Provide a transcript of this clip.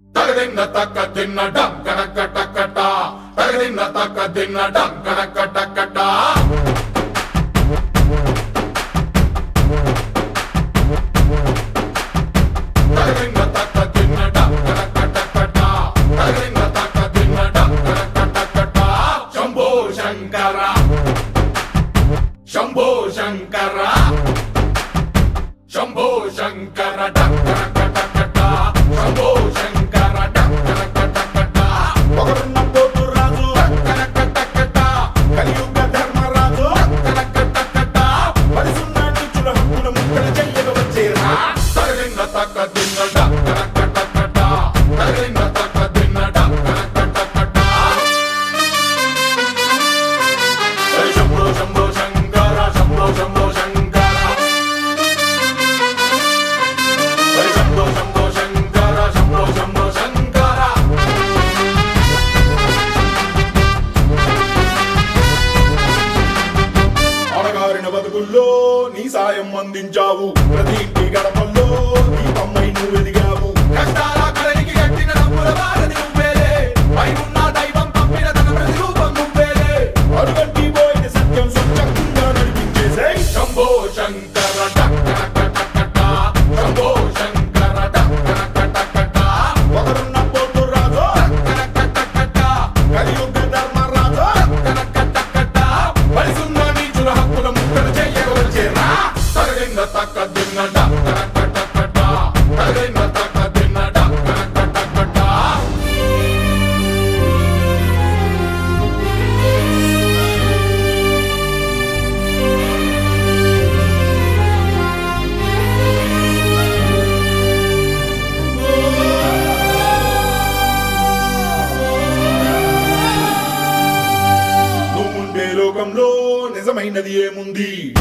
తగదిన్న తక్క తిన్న డం కనక టక్కట తగదిన్న తక్క తిన్న డం కనక టక్కట తగదిన్న తక్క తిన్న డం కనక టక్కట తగదిన్న తక్క తిన్న డం కనక టక్కట శంభో శంకర శంభో శంకర శంభో శంకర డం కనక టక్కట శంభో శంకర డం కనక టక్కట ఒకరున్న పోతు రాజు కనక టక్కట కలియుగ ధర్మరాజు కనక టక్కట పరిసున్న నీచుల హక్కుల ముక్కలు చెయ్యక వచ్చేరా తగదిన్న తక్క తిన్న డం కనక టక్కట తగదిన్న తక్క తిన్న డం కనక టక్కట హరి శంభో శంభో శంకర శంభో శంభో శంకర హరి శంభో శంభో శంకర శంభో శంభో శంకర అడగారిన బతుకుల్లో నీ సాయం అందించావు ప్రతి ఇంటి గడపల్లో దీపమ్మై నువ్వు ఎదిగావు కష్టాల కడలికి కట్టిన డబ్బుల వారధి నువ్వేలే పై ఉన్న దైవం పంపిన తన ప్రతిరూపం నువ్వేలే అడుగంటి పోయిన సత్యం స్వచ్ఛంగా నడిపించేసే శంభో శంకర టక్కర టక్కట శంభో శంకర టక్కర టక్కట ఒకరున్న పోతు రాజు టక్కర టక్కట కలియుగ ధర్మరాజు టక్కర టక్కట పరిసున్న నీచుల హక్కుల ముక్కలు చెయ్యవచ్చేరా తగదిన్న తక్క దిన్న టక్కర టక్కట తగదిన్న తక్క దిన్న టక్కర టక్కట నువ్వుండే లోకంలో నిజమైనది ఏముంది